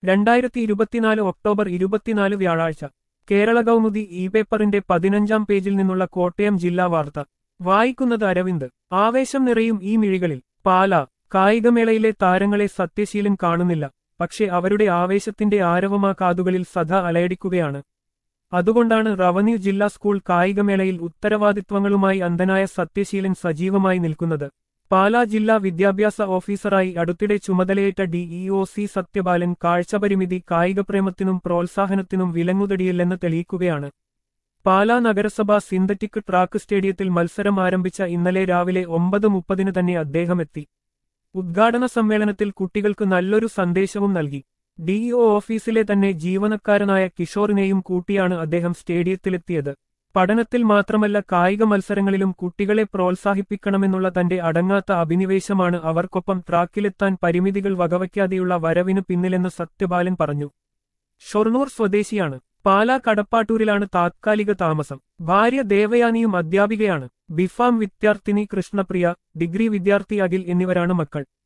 രണ്ടായിരത്തി ഇരുപത്തിനാല് ഒക്ടോബർ ഇരുപത്തിനാല് വ്യാഴാഴ്ച കേരള കൗമുദി ഇ പേപ്പറിന്റെ പതിനഞ്ചാം പേജിൽ നിന്നുള്ള കോട്ടയം ജില്ലാ വാർത്ത വായിക്കുന്നത് അരവിന്ദ് ആവേശം നിറയും ഈ മിഴികളിൽ പാല കായികമേളയിലെ താരങ്ങളെ സത്യശീലൻ കാണുന്നില്ല പക്ഷേ അവരുടെ ആവേശത്തിന്റെ ആരവമാ കാതുകളിൽ സദാ അലയടിക്കുകയാണ് അതുകൊണ്ടാണ് റവന്യൂ ജില്ലാ സ്കൂൾ കായികമേളയിൽ ഉത്തരവാദിത്വങ്ങളുമായി അന്ധനായ സത്യശീലൻ സജീവമായി നിൽക്കുന്നത് പാലാ ജില്ലാ വിദ്യാഭ്യാസ ഓഫീസറായി അടുത്തിടെ ചുമതലയേറ്റ ഡിഇഒ സി സത്യപാലൻ കാഴ്ചപരിമിതി കായികപ്രേമത്തിനും പ്രോത്സാഹനത്തിനും വിലങ്ങുതടിയില്ലെന്ന് തെളിയിക്കുകയാണ് പാലാ നഗരസഭ സിന്തറ്റിക് ട്രാക്ക് സ്റ്റേഡിയത്തിൽ മത്സരം ആരംഭിച്ച ഇന്നലെ രാവിലെ ഒമ്പത് മുപ്പതിന് തന്നെ അദ്ദേഹമെത്തി ഉദ്ഘാടന സമ്മേളനത്തിൽ കുട്ടികൾക്ക് നല്ലൊരു സന്ദേശവും നൽകി ഡിഇഒ ഓഫീസിലെ തന്നെ ജീവനക്കാരനായ കിഷോറിനെയും കൂട്ടിയാണ് അദ്ദേഹം സ്റ്റേഡിയത്തിലെത്തിയത് പഠനത്തിൽ മാത്രമല്ല കായിക മത്സരങ്ങളിലും കുട്ടികളെ പ്രോത്സാഹിപ്പിക്കണമെന്നുള്ള തന്റെ അടങ്ങാത്ത അഭിനിവേശമാണ് അവർക്കൊപ്പം ട്രാക്കിലെത്താൻ പരിമിതികൾ വകവയ്ക്കാതെയുള്ള വരവിന് പിന്നിലെന്ന് സത്യപാലൻ പറഞ്ഞു ഷൊർണൂർ സ്വദേശിയാണ് പാലാ കടപ്പാട്ടൂരിലാണ് താത്കാലിക താമസം ഭാര്യ ദേവയാനിയും അധ്യാപികയാണ് ബിഫാം വിദ്യാർത്ഥിനി കൃഷ്ണപ്രിയ ഡിഗ്രി വിദ്യാർത്ഥി അഖിൽ എന്നിവരാണ് മക്കൾ